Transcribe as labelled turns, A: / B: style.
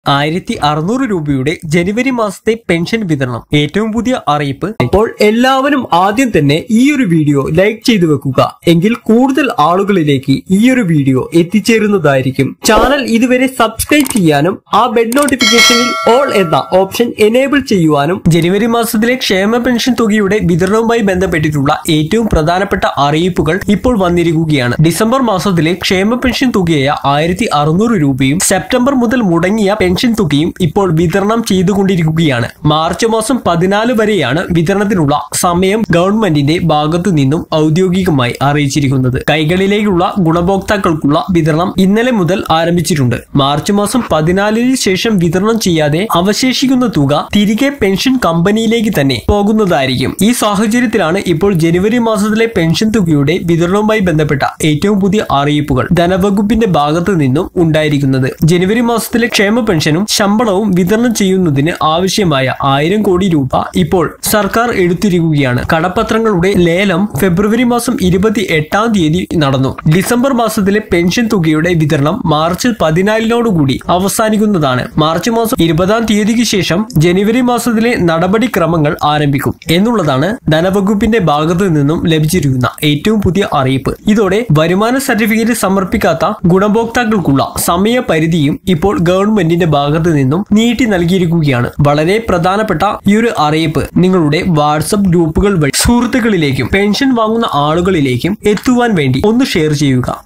A: ആയിരത്തി അറുന്നൂറ് രൂപയുടെ ജനുവരി മാസത്തെ പെൻഷൻ വിതരണം ഏറ്റവും പുതിയ അറിയിപ്പ് അപ്പോൾ എല്ലാവരും ആദ്യം തന്നെ ഈ ഒരു വീഡിയോ ലൈക്ക് ചെയ്തു വെക്കുക എങ്കിൽ കൂടുതൽ ആളുകളിലേക്ക് ഈ ഒരു വീഡിയോ എത്തിച്ചേരുന്നതായിരിക്കും ചാനൽ ഇതുവരെ സബ്സ്ക്രൈബ് ചെയ്യാനും ആ ബെഡ് നോട്ടിഫിക്കേഷനിൽ ഓൾ എന്ന ഓപ്ഷൻ എനേബിൾ ചെയ്യുവാനും ജനുവരി മാസത്തിലെ ക്ഷേമ പെൻഷൻ തുകയുടെ വിതരണവുമായി ബന്ധപ്പെട്ടിട്ടുള്ള ഏറ്റവും പ്രധാനപ്പെട്ട അറിയിപ്പുകൾ ഇപ്പോൾ വന്നിരിക്കുകയാണ് ഡിസംബർ മാസത്തിലെ ക്ഷേമ പെൻഷൻ തുകയായ ആയിരത്തി അറുന്നൂറ് രൂപയും സെപ്റ്റംബർ മുതൽ മുടങ്ങിയ പെൻഷൻ തുകയും ഇപ്പോൾ വിതരണം ചെയ്തുകൊണ്ടിരിക്കുകയാണ് മാർച്ച് മാസം പതിനാല് വരെയാണ് വിതരണത്തിനുള്ള സമയം ഗവൺമെന്റിന്റെ ഭാഗത്തു നിന്നും ഔദ്യോഗികമായി അറിയിച്ചിരിക്കുന്നത് കൈകളിലേക്കുള്ള ഗുണഭോക്താക്കൾക്കുള്ള വിതരണം ഇന്നലെ മുതൽ ആരംഭിച്ചിട്ടുണ്ട് മാർച്ച് മാസം പതിനാലിന് ശേഷം വിതരണം ചെയ്യാതെ അവശേഷിക്കുന്ന തുക തിരികെ പെൻഷൻ കമ്പനിയിലേക്ക് തന്നെ പോകുന്നതായിരിക്കും ഈ സാഹചര്യത്തിലാണ് ഇപ്പോൾ ജനുവരി മാസത്തിലെ പെൻഷൻ തുകയുടെ വിതരണവുമായി ബന്ധപ്പെട്ട ഏറ്റവും പുതിയ അറിയിപ്പുകൾ ധനവകുപ്പിന്റെ ഭാഗത്തു നിന്നും ഉണ്ടായിരിക്കുന്നത് ജനുവരി മാസത്തിലെ ക്ഷേമ പെൻഷനും ശമ്പളവും വിതരണം ചെയ്യുന്നതിന് ആവശ്യമായ ആയിരം കോടി രൂപ ഇപ്പോൾ സർക്കാർ എടുത്തിരിക്കുകയാണ് കടപ്പത്രങ്ങളുടെ ലേലം ഫെബ്രുവരി മാസം ഇരുപത്തി എട്ടാം തീയതി നടന്നു ഡിസംബർ മാസത്തിലെ പെൻഷൻ തുകയുടെ വിതരണം മാർച്ച് പതിനാലിനോടുകൂടി അവസാനിക്കുന്നതാണ് മാർച്ച് മാസം ഇരുപതാം തീയതിക്ക് ശേഷം ജനുവരി മാസത്തിലെ നടപടിക്രമങ്ങൾ ആരംഭിക്കും എന്നുള്ളതാണ് ധനവകുപ്പിന്റെ ഭാഗത്തു നിന്നും ലഭിച്ചിരിക്കുന്ന ഏറ്റവും പുതിയ അറിയിപ്പ് ഇതോടെ വരുമാന സർട്ടിഫിക്കറ്റ് സമർപ്പിക്കാത്ത ഗുണഭോക്താക്കൾക്കുള്ള സമയപരിധിയും ഇപ്പോൾ ഗവൺമെന്റിന്റെ ഭാഗത്തു നിന്നും നീട്ടി നൽകിയിരിക്കുകയാണ് വളരെ പ്രധാനപ്പെട്ട ഈ ഒരു അറിയിപ്പ് നിങ്ങളുടെ വാട്സപ്പ് ഗ്രൂപ്പുകൾ വഴി സുഹൃത്തുക്കളിലേക്കും പെൻഷൻ വാങ്ങുന്ന ആളുകളിലേക്കും എത്തുവാൻ വേണ്ടി ഒന്ന് ഷെയർ ചെയ്യുക